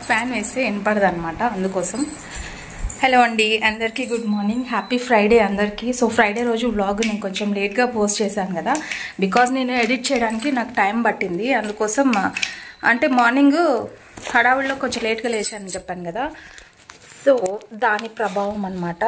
fan వేస్తే వినపడదు అనమాట అందుకోసం హలో అండి అందరికీ గుడ్ మార్నింగ్ హ్యాపీ ఫ్రైడే అందరికీ సో ఫ్రైడే రోజు వ్లాగ్ నేను కొంచెం లేట్గా పోస్ట్ చేశాను కదా బికాజ్ నేను ఎడిట్ చేయడానికి నాకు టైం పట్టింది అందుకోసం అంటే మార్నింగ్ హడావుల్లో కొంచెం లేట్గా లేచానని చెప్పాను కదా సో దాని ప్రభావం అన్నమాట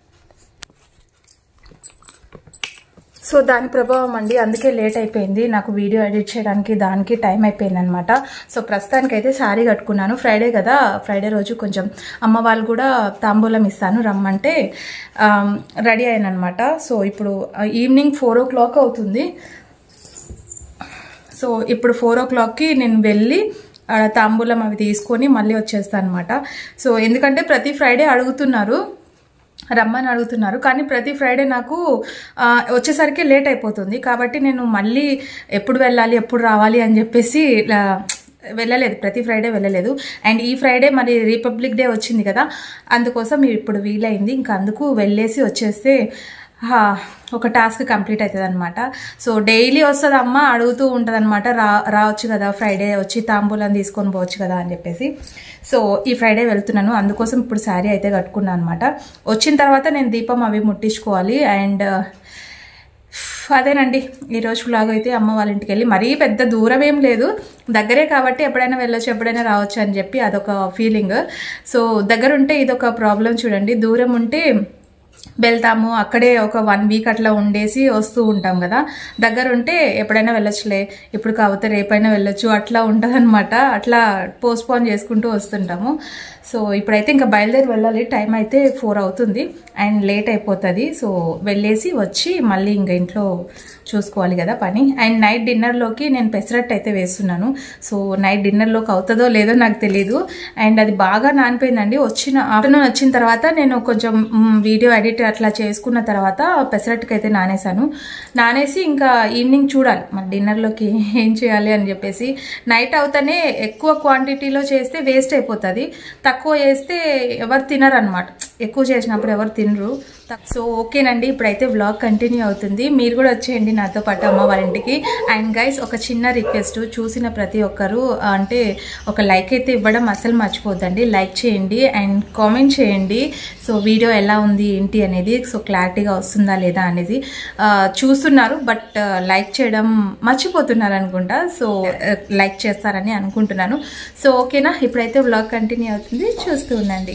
సో దాని ప్రభావం అండి అందుకే లేట్ అయిపోయింది నాకు వీడియో ఎడిట్ చేయడానికి దానికి టైం అయిపోయింది అనమాట సో ప్రస్తుతానికి అయితే శారీ కట్టుకున్నాను ఫ్రైడే కదా ఫ్రైడే రోజు కొంచెం అమ్మ వాళ్ళు కూడా తాంబూలం ఇస్తాను రమ్మంటే రెడీ అయ్యాను అనమాట సో ఇప్పుడు ఈవినింగ్ ఫోర్ ఓ క్లాక్ అవుతుంది సో ఇప్పుడు ఫోర్ ఓ క్లాక్కి నేను వెళ్ళి ఆ, తాంబూలం అవి తీసుకొని మళ్ళీ వచ్చేస్తాను అనమాట సో ఎందుకంటే ప్రతి ఫ్రైడే అడుగుతున్నారు రమ్మని అడుగుతున్నారు కానీ ప్రతి ఫ్రైడే నాకు ఆ, వచ్చేసరికి లేట్ అయిపోతుంది కాబట్టి నేను మళ్ళీ ఎప్పుడు వెళ్ళాలి ఎప్పుడు రావాలి అని చెప్పేసి ఇలా వెళ్ళలేదు ప్రతి ఫ్రైడే వెళ్ళలేదు అండ్ ఈ ఫ్రైడే మరి రిపబ్లిక్ డే వచ్చింది కదా అందుకోసం ఇప్పుడు వీలైంది ఇంకా అందుకు వెళ్ళేసి వచ్చేస్తే హా, ఒక టాస్క్ కంప్లీట్ అవుతుంది అనమాట సో డైలీ వస్తుంది అమ్మ అడుగుతూ ఉంటుంది అనమాట రా రావచ్చు కదా ఫ్రైడే వచ్చి తాంబూలం తీసుకొని పోవచ్చు కదా అని చెప్పేసి సో ఈ ఫ్రైడే వెళ్తున్నాను అందుకోసం ఇప్పుడు శారీ అయితే కట్టుకున్నాను అనమాట వచ్చిన తర్వాత నేను దీపం అవి ముట్టించుకోవాలి అండ్ అదేనండి ఈరోజు వ్లాగ్ అయితే అమ్మ వాళ్ళ ఇంటికి వెళ్ళి మరీ పెద్ద దూరం ఏం లేదు దగ్గరే కాబట్టి ఎప్పుడైనా వెళ్ళొచ్చు ఎప్పుడైనా రావచ్చు అని చెప్పి అదొక ఫీలింగ్ సో దగ్గర ఉంటే ఇదొక ప్రాబ్లం చూడండి దూరం ఉంటే వెళ్తాము అక్కడే ఒక వన్ వీక్ అట్లా ఉండేసి వస్తూ ఉంటాం కదా దగ్గర ఉంటే ఎప్పుడైనా వెళ్ళొచ్చులే ఇప్పుడు కాకపోతే రేపైనా వెళ్ళొచ్చు అట్లా ఉంటుందన్నమాట అట్లా పోస్ట్పోన్ చేసుకుంటూ వస్తుంటాము సో ఇప్పుడైతే ఇంకా బయలుదేరి వెళ్ళాలి టైం అయితే ఫోర్ అవుతుంది అండ్ లేట్ అయిపోతుంది సో వెళ్ళేసి వచ్చి మళ్ళీ ఇంకా ఇంట్లో చూసుకోవాలి కదా పని అండ్ నైట్ డిన్నర్లోకి నేను పెసరట్టు అయితే వేస్తున్నాను సో నైట్ డిన్నర్లోకి అవుతుందో లేదో నాకు తెలియదు అండ్ అది బాగా నానిపోయిందండి వచ్చిన ఆఫ్టర్నూన్ వచ్చిన తర్వాత నేను కొంచెం మ్, వీడియో ఎడిట్ అట్లా చేసుకున్న తర్వాత పెసరట్టుకి అయితే నానేసాను నానేసి ఇంకా ఈవినింగ్ చూడాలి మరి డిన్నర్లోకి ఏం చేయాలి అని చెప్పేసి నైట్ అవుతానే ఎక్కువ క్వాంటిటీలో చేస్తే వేస్ట్ అయిపోతుంది తక్కువ చేస్తే ఎవరు తినరు అనమాట ఎక్కువ చేసినప్పుడు ఎవరు తినరు సో ఓకేనండి ఇప్పుడైతే వ్లాగ్ కంటిన్యూ అవుతుంది మీరు కూడా వచ్చేయండి నాతో పాటు అమ్మ వాళ్ళ ఇంటికి అండ్ గైస్ ఒక చిన్న రిక్వెస్ట్ చూసిన ప్రతి ఒక్కరు అంటే ఒక లైక్ అయితే ఇవ్వడం అసలు మర్చిపోద్దండి లైక్ చేయండి అండ్ కామెంట్ చేయండి సో వీడియో ఎలా ఉంది ఏంటి అనేది సో క్లారిటీగా వస్తుందా లేదా అనేది ఆ, చూస్తున్నారు బట్ లైక్ చేయడం మర్చిపోతున్నారు అనుకుంటా సో లైక్ చేస్తారని అనుకుంటున్నాను సో ఓకేనా ఇప్పుడైతే వ్లాగ్ కంటిన్యూ అవుతుంది చూస్తూ ఉండండి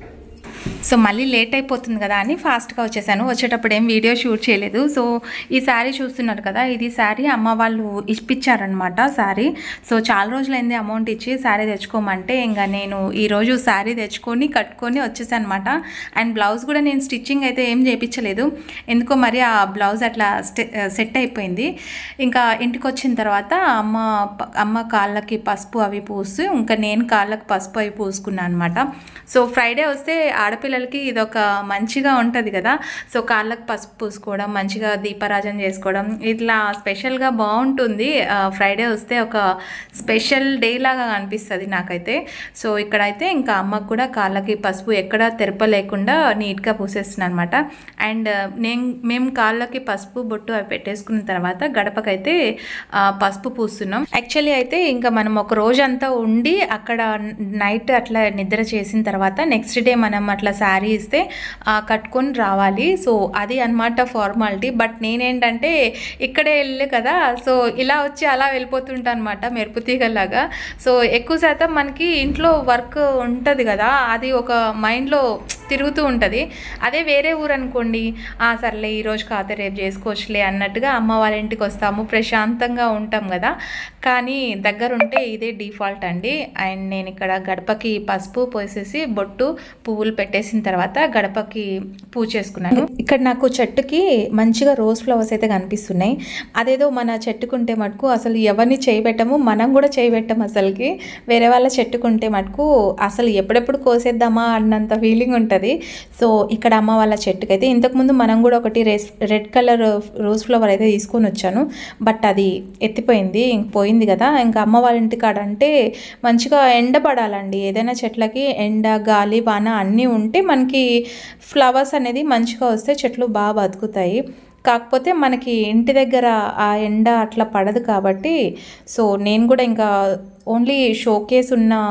సో మళ్ళీ లేట్ అయిపోతుంది కదా అని ఫాస్ట్గా వచ్చేసాను వచ్చేటప్పుడు ఏం వీడియో షూట్ చేయలేదు సో ఈ శారీ చూస్తున్నారు కదా ఇది శారీ అమ్మ వాళ్ళు ఇప్పించారనమాట శారీ సో చాలా రోజులైంది అమౌంట్ ఇచ్చి శారీ తెచ్చుకోమంటే ఇంకా నేను ఈరోజు శారీ తెచ్చుకొని కట్టుకొని వచ్చేసాను అనమాట అండ్ బ్లౌజ్ కూడా నేను స్టిచ్చింగ్ అయితే ఏం చేయించలేదు ఎందుకో మరి ఆ బ్లౌజ్ అట్లా సెట్ అయిపోయింది ఇంకా ఇంటికి వచ్చిన తర్వాత అమ్మ ప- అమ్మ కాళ్ళకి పసుపు అవి పూసి ఇంకా నేను కాళ్ళకి పసుపు అవి పూసుకున్నాను అనమాట సో ఫ్రైడే వస్తే ఆడపిల్లలకి ఇదొక మంచిగా ఉంటుంది కదా సో కాళ్ళకి పసుపు పూసుకోవడం మంచిగా దీపారాజన చేసుకోవడం ఇట్లా స్పెషల్గా బాగుంటుంది ఆ, ఫ్రైడే వస్తే ఒక స్పెషల్ డే లాగా అనిపిస్తుంది నాకైతే సో ఇక్కడైతే ఇంకా అమ్మకు కూడా కాళ్ళకి పసుపు ఎక్కడ తెరప లేకుండా నీట్గా పూసేస్తున్నాను అనమాట అండ్ నేను మేము కాళ్ళకి పసుపు బొట్టు అవి పెట్టేసుకున్న తర్వాత గడపకైతే ఆ, పసుపు పూస్తున్నాం యాక్చువల్లీ అయితే ఇంకా మనం ఒక రోజంతా ఉండి అక్కడ నైట్ అట్లా నిద్ర చేసిన తర్వాత నెక్స్ట్ డే మనం అట్లా శారీ ఇస్తే ఆ, కట్టుకొని రావాలి సో అది అన్నమాట ఫార్మాలిటీ బట్ నేనేంటంటే ఇక్కడే వెళ్ళే కదా సో ఇలా వచ్చి అలా వెళ్ళిపోతుంటా అనమాట మెరుపు తీగలాగా సో ఎక్కువ శాతం మనకి ఇంట్లో వర్క్ ఉంటుంది కదా అది ఒక మైండ్లో తిరుగుతూ ఉంటుంది అదే వేరే ఊరు అనుకోండి ఆ సర్లే ఈరోజు కాతే రేపు చేసుకోవచ్చులే అన్నట్టుగా అమ్మ వాళ్ళ ఇంటికి వస్తాము ప్రశాంతంగా ఉంటాం కదా కానీ దగ్గర ఉంటే ఇదే డిఫాల్ట్ అండి అండ్ నేను ఇక్కడ గడపకి పసుపు పోసేసి బొట్టు పువ్వులు పెట్టేసిన తర్వాత గడపకి పూజ చేసుకున్నాను ఇక్కడ నాకు చెట్టుకి మంచిగా రోజ్ ఫ్లవర్స్ అయితే కనిపిస్తున్నాయి అదేదో మన చెట్టుకుంటే మటుకు అసలు ఎవరిని చేయబెట్టము మనం కూడా చేయబెట్టము అసలుకి వేరే వాళ్ళ చెట్టుకుంటే మటుకు అసలు ఎప్పుడెప్పుడు కోసేద్దామా అన్నంత ఫీలింగ్ ఉంటుంది సో ఇక్కడ అమ్మ వాళ్ళ చెట్టుకైతే ఇంతకుముందు మనం కూడా ఒకటి రెస్ రెడ్ కలర్ రోజ్ ఫ్లవర్ అయితే తీసుకొని వచ్చాను బట్ అది ఎత్తిపోయింది ఇంక పోయింది కదా ఇంకా అమ్మ వాళ్ళ ఇంటికాడ అంటే మంచిగా ఎండ పడాలండి ఏదైనా చెట్లకి ఎండ గాలి వాన అన్నీ ఉంటే మనకి ఫ్లవర్స్ అనేది మంచిగా వస్తే చెట్లు బాగా బతుకుతాయి కాకపోతే మనకి ఇంటి దగ్గర ఆ ఎండ అట్లా పడదు కాబట్టి సో నేను కూడా ఇంకా ఓన్లీ షోకేస్ ఉన్న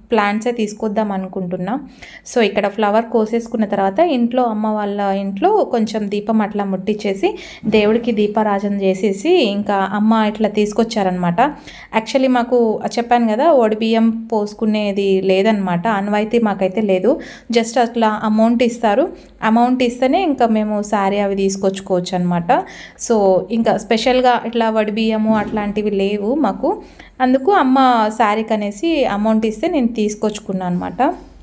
ప్లాంట్సే తీసుకొద్దాం అనుకుంటున్నా సో ఇక్కడ ఫ్లవర్ కోసేసుకున్న తర్వాత ఇంట్లో అమ్మ వాళ్ళ ఇంట్లో కొంచెం దీపం అట్లా ముట్టించేసి దేవుడికి దీపారాజన చేసేసి ఇంకా అమ్మ ఇట్లా తీసుకొచ్చారనమాట యాక్చువల్లీ మాకు చెప్పాను కదా ఒడి బియ్యం పోసుకునేది లేదనమాట అన్వాయితీ మాకైతే లేదు జస్ట్ అట్లా అమౌంట్ ఇస్తారు అమౌంట్ ఇస్తేనే ఇంకా మేము శారీ అవి తీసుకొచ్చుకోవచ్చు అనమాట సో ఇంకా స్పెషల్గా ఇట్లా వడి బియ్యము అట్లాంటివి లేవు మాకు అందుకు అమ్మ శారీకి అనేసి అమౌంట్ ఇస్తే నేను తీసుకొచ్చుకున్నాను అనమాట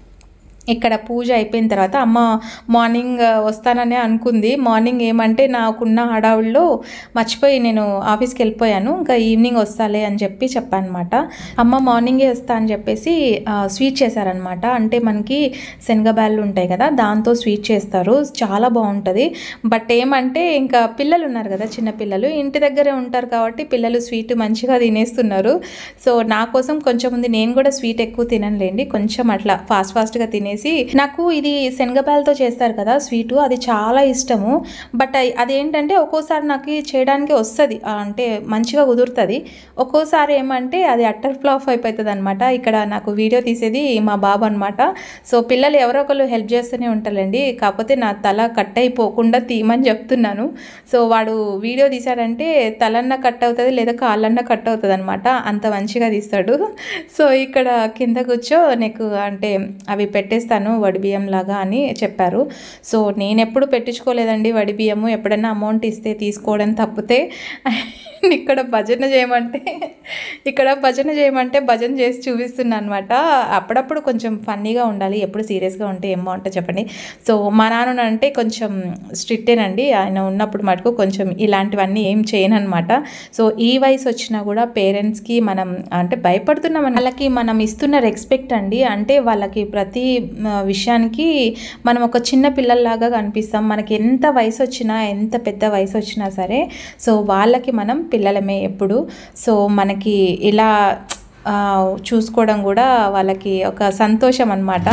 ఇక్కడ పూజ అయిపోయిన తర్వాత అమ్మ మార్నింగ్ వస్తాననే అనుకుంది మార్నింగ్ ఏమంటే నాకున్న హడావుల్లో మర్చిపోయి నేను ఆఫీస్కి వెళ్ళిపోయాను ఇంకా ఈవినింగ్ వస్తాలే అని చెప్పి చెప్పాను అనమాట అమ్మ మార్నింగే వస్తా అని చెప్పేసి ఆ, స్వీట్ చేశారనమాట అంటే మనకి శనగబ్యాళ్ళు ఉంటాయి కదా దాంతో స్వీట్ చేస్తారు చాలా బాగుంటుంది బట్ ఏమంటే ఇంకా పిల్లలు ఉన్నారు కదా చిన్న పిల్లలు ఇంటి దగ్గరే ఉంటారు కాబట్టి పిల్లలు స్వీట్ మంచిగా తినేస్తున్నారు సో నా కోసం కొంచెం ఉంది నేను కూడా స్వీట్ ఎక్కువ తిననులేండి కొంచెం అట్లా ఫాస్ట్ ఫాస్ట్గా తినేసి నాకు ఇది శనగపాలతో చేస్తారు కదా స్వీటు అది చాలా ఇష్టము బట్ అయి- అదేంటంటే ఒక్కోసారి నాకు చేయడానికి వస్తుంది అంటే మంచిగా కుదురుతుంది ఒక్కోసారి ఏమంటే అది అట్టర్ ఫ్లాప్ అయిపోతుంది అనమాట ఇక్కడ నాకు వీడియో తీసేది మా బాబు అనమాట సో పిల్లలు ఎవరో ఒకరు హెల్ప్ చేస్తూనే ఉంటారండి కాకపోతే నా తల కట్ అయిపోకుండా తీయమని చెప్తున్నాను సో వాడు వీడియో తీశాడంటే తలన్న కట్ అవుతుంది లేదా కాళ్ళన్న కట్ అవుతుంది అనమాట అంత మంచిగా తీస్తాడు సో ఇక్కడ కింద కూర్చో నీకు అంటే అవి పెట్టేస్తాను వడి బియ్యం లాగా అని చెప్పారు సో నేను ఎప్పుడు పెట్టించుకోలేదండి వడి బియ్యము ఎప్పుడైనా అమౌంట్ ఇస్తే తీసుకోవడం తప్పితే ఇక్కడ భజన చేయమంటే ఇక్కడ భజన చేయమంటే భజన చేసి చూపిస్తున్నాను అనమాట అప్పుడప్పుడు కొంచెం ఫన్నీగా ఉండాలి ఎప్పుడు సీరియస్గా ఉంటే ఏం బాగుంటుంది చెప్పండి సో మా నాన్న అంటే కొంచెం స్ట్రిక్టేనండి ఆయన ఉన్నప్పుడు మటుకు కొంచెం ఇలాంటివన్నీ ఏం చేయను అనమాట సో ఈ వయసు వచ్చినా కూడా పేరెంట్స్కి మనం అంటే భయపడుతున్నాం వాళ్ళకి మనం ఇస్తున్న రెస్పెక్ట్ అండి అంటే వాళ్ళకి ప్రతి ఆ, విషయానికి మనం ఒక చిన్న పిల్లల్లాగా కనిపిస్తాం మనకి ఎంత వయసు వచ్చినా ఎంత పెద్ద వయసు వచ్చినా సరే సో వాళ్ళకి మనం పిల్లలమే ఎప్పుడు సో మనకి ఇలా ఆ, చూసుకోవడం కూడా వాళ్ళకి ఒక సంతోషం అన్నమాట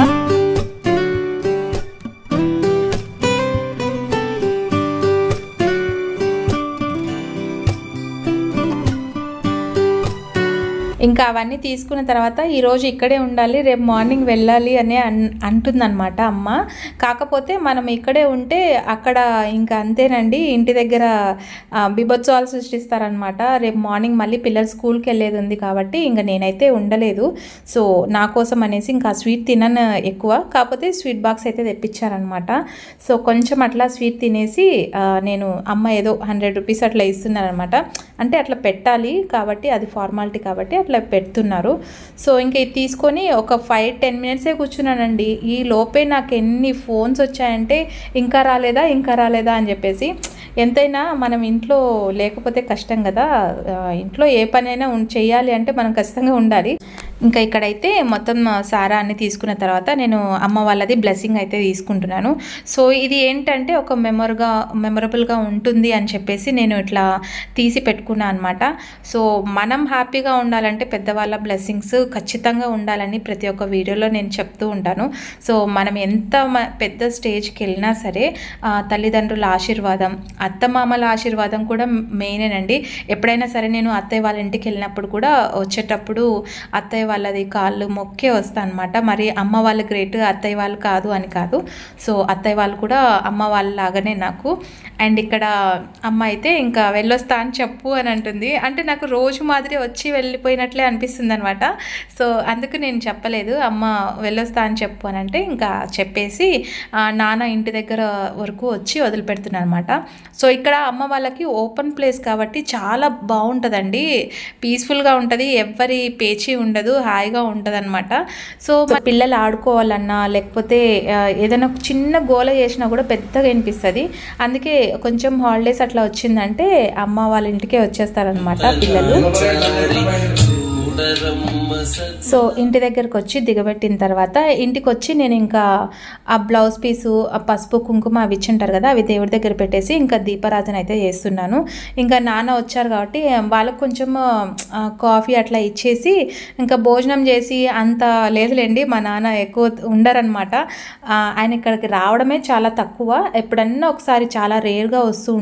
ఇంకా అవన్నీ తీసుకున్న తర్వాత ఈరోజు ఇక్కడే ఉండాలి రేపు మార్నింగ్ వెళ్ళాలి అని అన్ అంటుందన్నమాట అమ్మ కాకపోతే మనం ఇక్కడే ఉంటే అక్కడ ఇంకా అంతేనండి ఇంటి దగ్గర ఆ, బిభత్సవాలు సృష్టిస్తారనమాట రేపు మార్నింగ్ మళ్ళీ పిల్లలు స్కూల్కి వెళ్ళేది ఉంది కాబట్టి ఇంకా నేనైతే ఉండలేదు సో నా కోసం అనేసి ఇంకా స్వీట్ తినను ఎక్కువ కాకపోతే స్వీట్ బాక్స్ అయితే తెప్పించారనమాట సో కొంచెం అట్లా స్వీట్ తినేసి ఆ, నేను అమ్మ ఏదో హండ్రెడ్ రూపీస్ అట్లా ఇస్తున్నాను అనమాట అంటే అట్లా పెట్టాలి కాబట్టి అది ఫార్మాలిటీ కాబట్టి అట్లా పెడుతున్నారు సో ఇంకా ఇది తీసుకొని ఒక ఫైవ్ టెన్ మినిట్సే కూర్చున్నానండి ఈ లోపే నాకు ఎన్ని ఫోన్స్ వచ్చాయంటే ఇంకా రాలేదా ఇంకా రాలేదా అని చెప్పేసి ఎంతైనా మనం ఇంట్లో లేకపోతే కష్టం కదా ఆ, ఇంట్లో ఏ పనైనా ఉన్- చేయాలి అంటే మనం ఖచ్చితంగా ఉండాలి ఇంకా ఇక్కడైతే మొత్తం సారా అన్ని తీసుకున్న తర్వాత నేను అమ్మ వాళ్ళది బ్లెస్సింగ్ అయితే తీసుకుంటున్నాను సో ఇది ఏంటంటే ఒక మెమొరగా మెమొరబుల్గా ఉంటుంది అని చెప్పేసి నేను ఇట్లా తీసి పెట్టుకున్నాను అనమాట సో మనం హ్యాపీగా ఉండాలంటే పెద్దవాళ్ళ బ్లెస్సింగ్స్ ఖచ్చితంగా ఉండాలని ప్రతి ఒక్క వీడియోలో నేను చెప్తూ ఉంటాను సో మనం ఎంత మ- పెద్ద స్టేజ్కి వెళ్ళినా సరే ఆ, తల్లిదండ్రుల ఆశీర్వాదం అత్తమామల ఆశీర్వాదం కూడా మెయినేనండి ఎప్పుడైనా సరే నేను అత్తయ్య వాళ్ళ ఇంటికి వెళ్ళినప్పుడు కూడా వచ్చేటప్పుడు అత్తయ్య వాళ్ళది కాళ్ళు మొక్కే వస్తా అనమాట మరి అమ్మ వాళ్ళు గ్రేట్ అత్తయ్య వాళ్ళు కాదు అని కాదు సో అత్తయ్య వాళ్ళు కూడా అమ్మ వాళ్ళలాగానే నాకు అండ్ ఇక్కడ అమ్మ అయితే ఇంకా వెళ్ళొస్తా అని చెప్పు అని అంటుంది అంటే నాకు రోజు మాదిరి వచ్చి వెళ్ళిపోయినట్లే అనిపిస్తుంది అనమాట సో అందుకు నేను చెప్పలేదు అమ్మ వెళ్ళొస్తా అని చెప్పు అని అంటే ఇంకా చెప్పేసి ఆ, నాన్న ఇంటి దగ్గర వరకు వచ్చి వదిలిపెడుతున్నాను అనమాట సో ఇక్కడ అమ్మ వాళ్ళకి ఓపెన్ ప్లేస్ కాబట్టి చాలా బాగుంటుందండి పీస్ఫుల్గా ఉంటుంది ఎవ్వరి పేచీ ఉండదు హాయిగా ఉంటుంది అనమాట సో మన పిల్లలు ఆడుకోవాలన్నా లేకపోతే ఆ, ఏదైనా చిన్న గోల చేసినా కూడా పెద్దగా వినిపిస్తుంది అందుకే కొంచెం హాలిడేస్ అట్లా వచ్చిందంటే అమ్మ వాళ్ళ ఇంటికే వచ్చేస్తారనమాట పిల్లలు సో ఇంటి దగ్గరకు వచ్చి దిగబెట్టిన తర్వాత ఇంటికి వచ్చి నేను ఇంకా ఆ బ్లౌజ్ పీసు ఆ పసుపు కుంకుమ అవి ఇచ్చింటారు కదా అవి దేవుడి దగ్గర పెట్టేసి ఇంకా దీపారాధన అయితే చేస్తున్నాను ఇంకా నాన్న వచ్చారు కాబట్టి వాళ్ళకు కొంచెం ఆ, కాఫీ అట్లా ఇచ్చేసి ఇంకా భోజనం చేసి అంత లేదులేండి మా నాన్న ఎక్కువ ఉండరనమాట ఆయన ఇక్కడికి రావడమే చాలా తక్కువ ఎప్పుడన్నా ఒకసారి చాలా రేర్గా వస్తూ ఉంటారు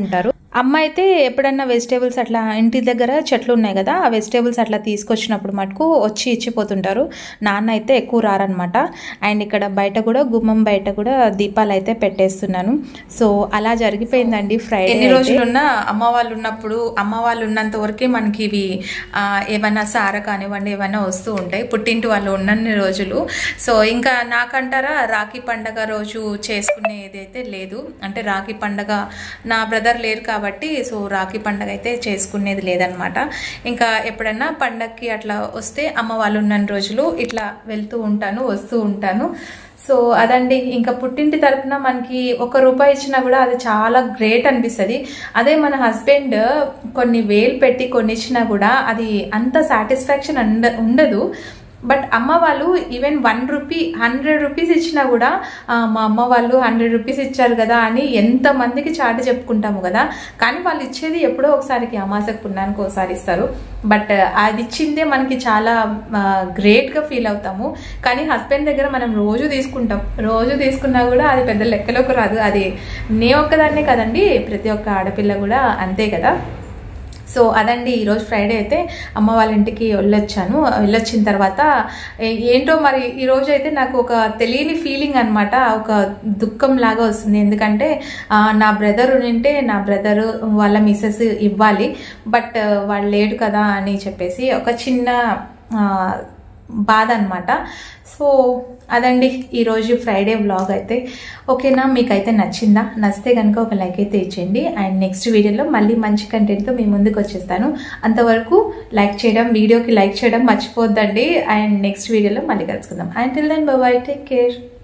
అమ్మ అయితే ఎప్పుడన్నా వెజిటేబుల్స్ అట్లా ఇంటి దగ్గర చెట్లు ఉన్నాయి కదా ఆ వెజిటేబుల్స్ అట్లా తీసుకొచ్చినప్పుడు మటుకు వచ్చి ఇచ్చిపోతుంటారు నాన్న అయితే ఎక్కువ రారనమాట అండ్ ఇక్కడ బయట కూడా గుమ్మం బయట కూడా దీపాలు అయితే పెట్టేస్తున్నాను సో అలా జరిగిపోయిందండి ఫ్రైడే ఎన్ని రోజులున్నా అమ్మ వాళ్ళు ఉన్నప్పుడు అమ్మ వాళ్ళు ఉన్నంత వరకే మనకి ఇవి ఆ, ఏమైనా సార కానివ్వండి ఏమైనా వస్తూ ఉంటాయి పుట్టింటి వాళ్ళు ఉన్నన్ని రోజులు సో ఇంకా నాకంటారా రాఖీ పండగ రోజు చేసుకునేది అయితే లేదు అంటే రాఖీ పండగ నా బ్రదర్ లేరు కాబట్టి సో రాఖీ పండగ అయితే చేసుకునేది లేదనమాట ఇంకా ఎప్పుడన్నా పండగకి అట్లా వస్తే అమ్మ వాళ్ళు ఉన్న రోజులు ఇట్లా వెళ్తూ ఉంటాను వస్తూ ఉంటాను సో అదండి ఇంకా పుట్టింటి తరపున మనకి ఒక రూపాయి ఇచ్చినా కూడా అది చాలా గ్రేట్ అనిపిస్తుంది అదే మన హస్బెండ్ కొన్ని వేలు పెట్టి కొన్ని ఇచ్చినా కూడా అది అంత సాటిస్ఫాక్షన్ ఉండ ఉండదు బట్ అమ్మ వాళ్ళు even one rupee hundred rupees ఇచ్చినా కూడా "ఆ, మా అమ్మ వాళ్ళు హండ్రెడ్ రూపీస్ ఇచ్చారు కదా అని ఎంత మందికి చాటి చెప్పుకుంటాము కదా కానీ వాళ్ళు ఇచ్చేది ఎప్పుడో ఒకసారికి అమాసకు పుణ్యానికి ఒకసారి ఇస్తారు బట్ అది ఇచ్చిందే మనకి చాలా గ్రేట్గా ఫీల్ అవుతాము కానీ హస్బెండ్ దగ్గర మనం రోజు తీసుకుంటాం రోజు తీసుకున్నా కూడా అది పెద్ద లెక్కలోకి రాదు అది నే ఒక్కదాన్నే కదండి ప్రతి ఒక్క ఆడపిల్ల కూడా అంతే కదా సో అదండి ఈరోజు ఫ్రైడే అయితే అమ్మ వాళ్ళ ఇంటికి వెళ్ళొచ్చాను వెళ్ళొచ్చిన తర్వాత ఏ- ఏంటో మరి ఈరోజు అయితే నాకు ఒక తెలియని ఫీలింగ్ అనమాట ఒక దుఃఖం లాగా వస్తుంది ఎందుకంటే ఆ, నా బ్రదర్ ఉంటే నా బ్రదర్ వాళ్ళ మిస్సెస్ ఇవ్వాలి బట్ వాళ్ళు లేడు కదా అని చెప్పేసి ఒక చిన్న ఆ, బాధ అనమాట సో అదండి ఈరోజు ఫ్రైడే వ్లాగ్ అయితే ఓకేనా మీకైతే నచ్చిందా నచ్చితే కనుక ఒక లైక్ అయితే ఇచ్చేయండి అండ్ నెక్స్ట్ వీడియోలో మళ్ళీ మంచి కంటెంట్తో మీ ముందుకు వచ్చేస్తాను అంతవరకు లైక్ చేయడం వీడియోకి లైక్ చేయడం మర్చిపోద్దండి అండ్ నెక్స్ట్ వీడియోలో మళ్ళీ కలుసుకుందాం and till then bye take care